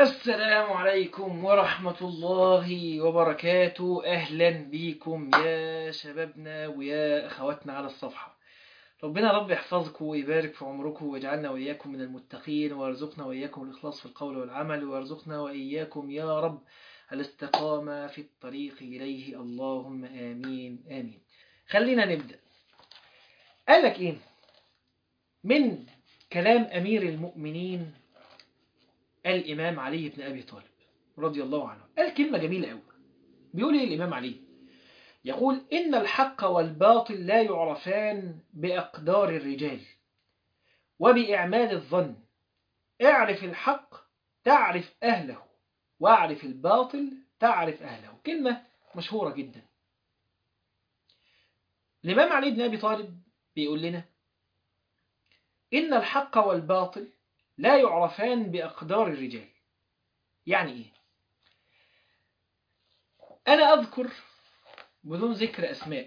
السلام عليكم ورحمة الله وبركاته أهلا بكم يا شبابنا ويا أخواتنا على الصفحة ربنا رب يحفظكم ويبارك في عمركم ويجعلنا وإياكم من المتقين ويرزقنا وإياكم الإخلاص في القول والعمل ويرزقنا وإياكم يا رب الاستقامة في الطريق إليه اللهم آمين آمين خلينا نبدأ قال لك إيه من كلام أمير المؤمنين الإمام علي بن أبي طالب رضي الله عنه قال كلمة جميلة قوي بيقول إيه الإمام علي يقول إن الحق والباطل لا يعرفان بأقدار الرجال وبإعمال الظن اعرف الحق تعرف أهله واعرف الباطل تعرف أهله كلمة مشهورة جدا الإمام علي بن أبي طالب بيقول لنا إن الحق والباطل لا يعرفان بأقدار الرجال يعني إيه؟ أنا أذكر بدون ذكر أسماء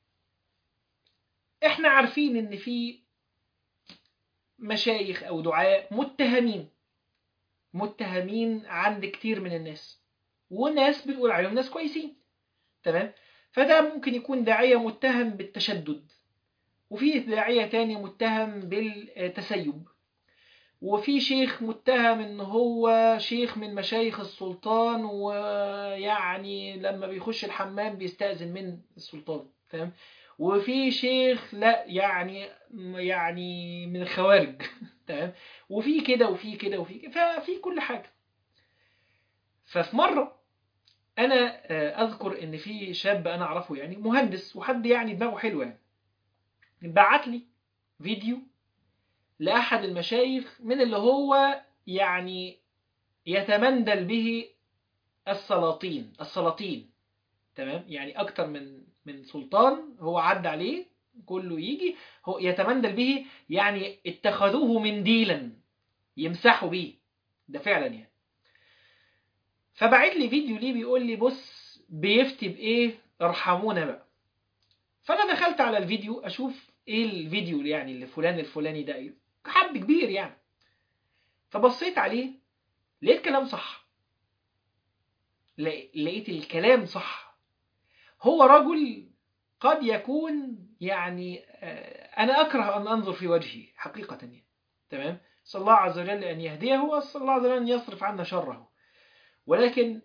إحنا عارفين إن في مشايخ أو دعاء متهمين متهمين عند كتير من الناس وناس بتقول عليهم ناس كويسين تمام فده ممكن يكون داعية متهم بالتشدد وفي داعية تاني متهم بالتسيب وفي شيخ متهم ان هو شيخ من مشايخ السلطان ويعني لما بيخش الحمام بيستأذن من السلطان فاهم وفي شيخ لا يعني يعني من الخوارج تمام وفي كده وفي كده وفي كده ففي كل حاجة ففي مرة انا اذكر ان في شاب انا اعرفه يعني مهندس وحد يعني دماغه حلوه يعني بعت لي فيديو لأحد المشايخ من اللي هو يعني يتمندل به السلاطين السلاطين تمام يعني أكتر من من سلطان هو عدى عليه كله يجي هو يتمندل به يعني اتخذوه منديلا يمسحوا به ده فعلا يعني فبعت لي فيديو ليه بيقول لي بص بيفتي بإيه ارحمونا بقى فأنا دخلت على الفيديو أشوف إيه الفيديو يعني اللي فلان الفلاني ده إيه حد كبير يعني فبصيت عليه لقيت كلام صح لقيت الكلام صح هو رجل قد يكون يعني أنا أكره أن أنظر في وجهه حقيقة يعني. تمام صلى الله عز وجل أن يهديه وصلى الله عز وجل أن يصرف عنا شره ولكن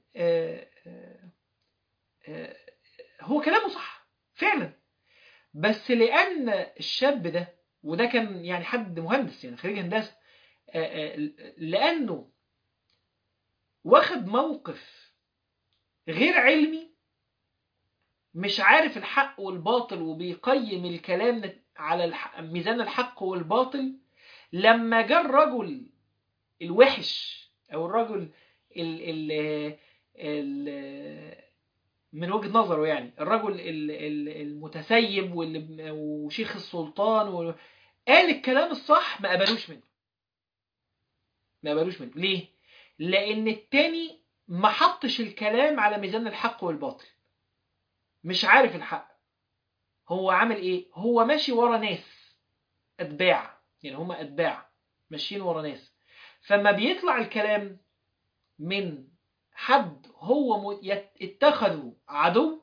هو كلامه صح فعلا بس لأن الشاب ده وده كان يعني حد مهندس يعني خريج هندسة لأنه واخد موقف غير علمي مش عارف الحق والباطل وبيقيم الكلام على ميزان الحق والباطل لما جاء الرجل الوحش أو الرجل ال ال ال من وجهة نظره يعني الرجل المتسيب وشيخ السلطان قال الكلام الصح ما قبلوش منه ما قبلوش منه ليه لان التاني ما حطش الكلام على ميزان الحق والباطل مش عارف الحق هو عامل ايه هو ماشي ورا ناس اتباع يعني هما اتباع ماشيين ورا ناس فما بيطلع الكلام من حد هو اتخذه عدو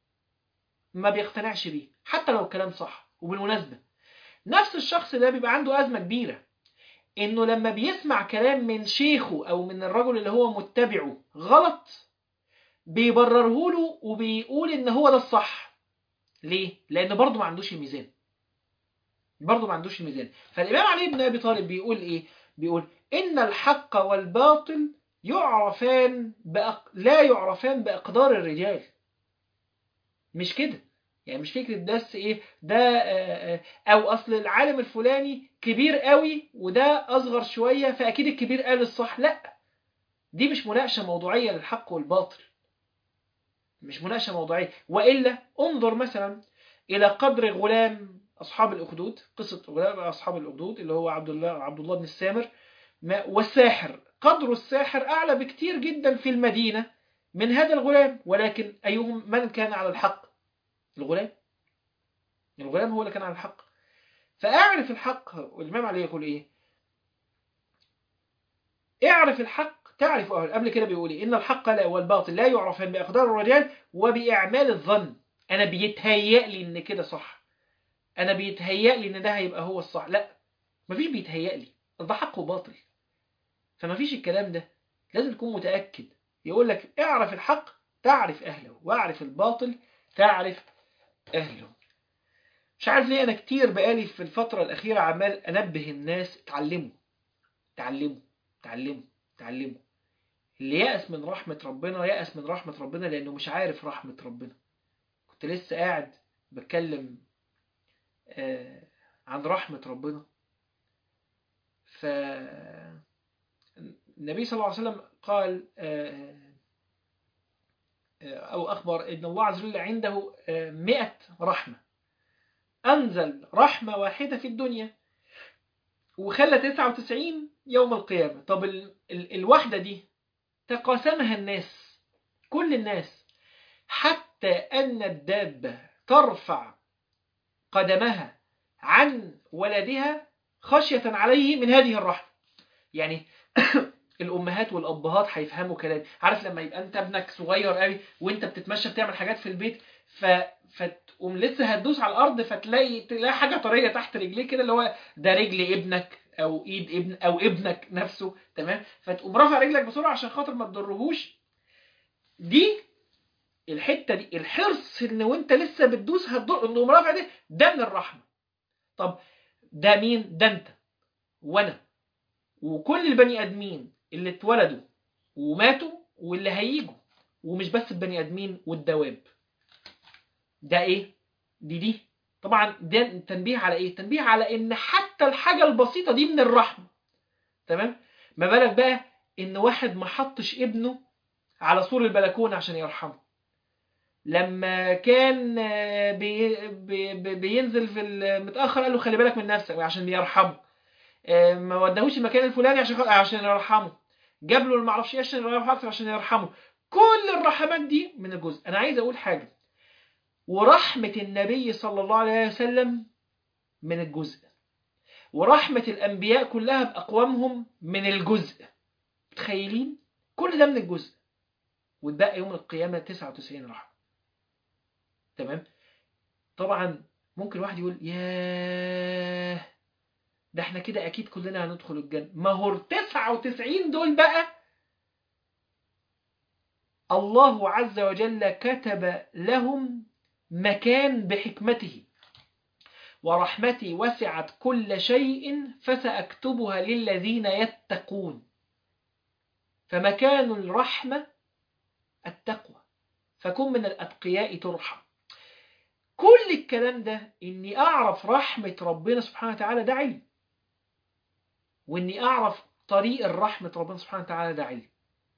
ما بيقتنعش بيه حتى لو الكلام صح وبالمناسبة نفس الشخص ده بيبقى عنده أزمة كبيرة إنه لما بيسمع كلام من شيخه أو من الرجل اللي هو متبعه غلط بيبرره له وبيقول إن هو ده الصح ليه؟ لأن برضه ما عندوش الميزان برضه ما عندوش الميزان فالإمام علي بن أبي طالب بيقول إيه؟ بيقول إن الحق والباطل يعرفان بأق... لا يعرفان بأقدار الرجال مش كده يعني مش فكرة بس ايه ده او اصل العالم الفلاني كبير قوي وده اصغر شوية فاكيد الكبير قال الصح لا دي مش مناقشة موضوعية للحق والباطل مش مناقشة موضوعية وإلا انظر مثلا إلى قدر غلام أصحاب الأخدود قصة غلام أصحاب الأخدود اللي هو عبد الله عبد الله بن السامر والساحر قدر الساحر أعلى بكتير جدا في المدينة من هذا الغلام ولكن أيهم من كان على الحق الغلام الغلام هو اللي كان على الحق فأعرف الحق والإمام علي يقول إيه اعرف الحق تعرف أهل قبل كده بيقول إيه؟ إن الحق لا والباطل لا يعرفان بأقدار الرجال وبإعمال الظن أنا بيتهيأ لي إن كده صح أنا بيتهيأ لي إن ده هيبقى هو الصح لا مفيش بيتهيأ لي ده حق وباطل فمفيش الكلام ده لازم تكون متأكد يقول لك اعرف الحق تعرف أهله واعرف الباطل تعرف أهله مش عارف ليه أنا كتير بقالي في الفترة الأخيرة عمال أنبه الناس اتعلموا تعلموا تعلموا تعلموا اللي يأس من رحمة ربنا يأس من رحمة ربنا لأنه مش عارف رحمة ربنا كنت لسه قاعد بتكلم آه عن رحمة ربنا ف النبي صلى الله عليه وسلم قال آه أو أخبر أن الله عز وجل عنده مئة رحمة أنزل رحمة واحدة في الدنيا وخلى 99 يوم القيامة طب ال ال الوحدة دي تقاسمها الناس كل الناس حتى أن الدابة ترفع قدمها عن ولدها خشية عليه من هذه الرحمة يعني الامهات والابهات هيفهموا كلام عارف لما يبقى انت ابنك صغير قوي وانت بتتمشى بتعمل حاجات في البيت ف فتقوم لسه هتدوس على الارض فتلاقي تلاقي حاجه طريه تحت رجليك كده اللي هو ده رجل ابنك او ايد ابن او ابنك نفسه تمام فتقوم رافع رجلك بسرعه عشان خاطر ما تضرهوش دي الحته دي الحرص ان وانت لسه بتدوس هتضر انه رافع ده ده من الرحمه طب ده مين ده انت وانا وكل البني ادمين اللي اتولدوا وماتوا واللي هيجوا ومش بس البني ادمين والدواب ده ايه دي دي طبعا ده تنبيه على ايه تنبيه على ان حتى الحاجه البسيطه دي من الرحمه تمام ما بالك بقى ان واحد ما حطش ابنه على سور البلكونه عشان يرحمه لما كان بي بي بينزل في المتاخر قال له خلي بالك من نفسك عشان يرحمه ما وداهوش المكان الفلاني عشان عشان يرحمه جاب له ما اعرفش ايه عشان يرحمه عشان يرحمه كل الرحمات دي من الجزء انا عايز اقول حاجه ورحمه النبي صلى الله عليه وسلم من الجزء ورحمه الانبياء كلها باقوامهم من الجزء متخيلين كل ده من الجزء واتبقى يوم القيامه 99 رحمه تمام طبعا ممكن واحد يقول ياه ده احنا كده اكيد كلنا هندخل الجنة ما هو ال 99 دول بقى الله عز وجل كتب لهم مكان بحكمته ورحمتي وسعت كل شيء فسأكتبها للذين يتقون فمكان الرحمة التقوى فكن من الأتقياء ترحم كل الكلام ده إني أعرف رحمة ربنا سبحانه وتعالى ده علم واني اعرف طريق الرحمة ربنا سبحانه وتعالى ده علم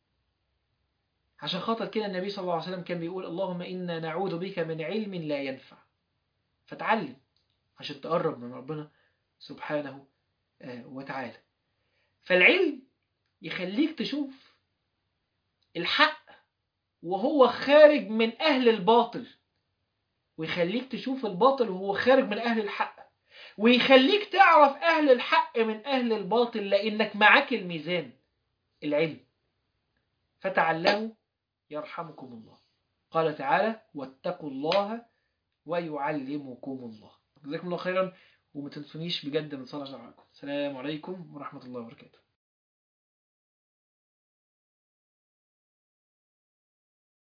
عشان خاطر كده النبي صلى الله عليه وسلم كان بيقول اللهم إنا نعوذ بك من علم لا ينفع فتعلم عشان تقرب من ربنا سبحانه وتعالى فالعلم يخليك تشوف الحق وهو خارج من أهل الباطل ويخليك تشوف الباطل وهو خارج من أهل الحق ويخليك تعرف أهل الحق من أهل الباطل لأنك معاك الميزان العلم فتعلموا يرحمكم الله قال تعالى واتقوا الله ويعلمكم الله جزاكم الله خيرا وما تنسونيش بجد من صلاة عليكم السلام عليكم ورحمة الله وبركاته